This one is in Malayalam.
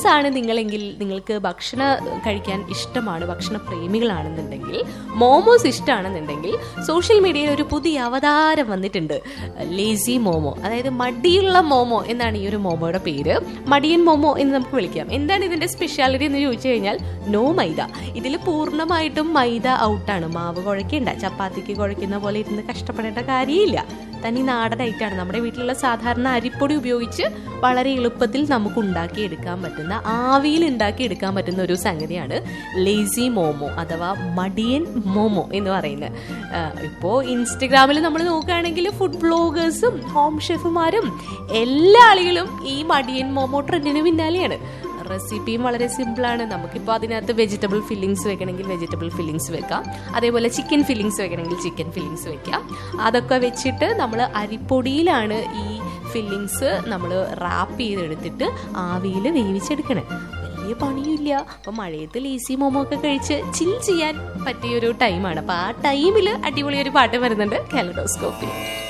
മോമോസ് ആണ് നിങ്ങളെങ്കിൽ നിങ്ങൾക്ക് ഭക്ഷണ കഴിക്കാൻ ഇഷ്ടമാണ് ഭക്ഷണ പ്രേമികളാണെന്നുണ്ടെങ്കിൽ മോമോസ് ഇഷ്ടമാണെന്നുണ്ടെങ്കിൽ സോഷ്യൽ മീഡിയയിൽ ഒരു പുതിയ അവതാരം വന്നിട്ടുണ്ട് ലേസി മോമോ അതായത് മടിയുള്ള മോമോ എന്നാണ് ഈ ഒരു മോമോയുടെ പേര് മടിയൻ മോമോ എന്ന് നമുക്ക് വിളിക്കാം എന്താണ് ഇതിന്റെ സ്പെഷ്യാലിറ്റി എന്ന് ചോദിച്ചു കഴിഞ്ഞാൽ നോ മൈദ ഇതിൽ പൂർണ്ണമായിട്ടും മൈദ ഔട്ടാണ് മാവ് കുഴക്കേണ്ട ചപ്പാത്തിക്ക് കുഴക്കുന്ന പോലെ ഇരുന്ന് കഷ്ടപ്പെടേണ്ട കാര്യമില്ല തനി നാടൻ ഐറ്റാണ് നമ്മുടെ വീട്ടിലുള്ള സാധാരണ അരിപ്പൊടി ഉപയോഗിച്ച് വളരെ എളുപ്പത്തിൽ നമുക്ക് ഉണ്ടാക്കിയെടുക്കാൻ പറ്റുന്ന ആവിയിൽ ഉണ്ടാക്കിയെടുക്കാൻ പറ്റുന്ന ഒരു സംഗതിയാണ് ലേസി മോമോ അഥവാ മടിയൻ മോമോ എന്ന് പറയുന്നത് ഇപ്പോൾ ഇൻസ്റ്റഗ്രാമിൽ നമ്മൾ നോക്കുകയാണെങ്കിൽ ഫുഡ് ബ്ലോഗേഴ്സും ഹോം ഷെഫുമാരും എല്ലാ ആളുകളും ഈ മടിയൻ മോമോ ട്രെൻഡിന് പിന്നാലെയാണ് റെസിപ്പിയും വളരെ സിമ്പിളാണ് നമുക്കിപ്പോൾ അതിനകത്ത് വെജിറ്റബിൾ ഫില്ലിങ്സ് വെക്കണമെങ്കിൽ വെജിറ്റബിൾ ഫില്ലിങ്സ് വെക്കാം അതേപോലെ ചിക്കൻ ഫില്ലിങ്സ് വെക്കണമെങ്കിൽ ചിക്കൻ ഫില്ലിങ്സ് വെക്കാം അതൊക്കെ വെച്ചിട്ട് നമ്മൾ അരിപ്പൊടിയിലാണ് ഈ ഫില്ലിങ്സ് നമ്മൾ റാപ്പ് ചെയ്തെടുത്തിട്ട് ആവിയിൽ വേവിച്ചെടുക്കണേ വലിയ പണിയില്ല അപ്പം മഴയത്ത് ലേസി മോമോ ഒക്കെ കഴിച്ച് ചിൽ ചെയ്യാൻ പറ്റിയൊരു ടൈമാണ് അപ്പം ആ ടൈമിൽ അടിപൊളി ഒരു പാട്ട് വരുന്നുണ്ട് കാലഡോസ്കോപ്പിൽ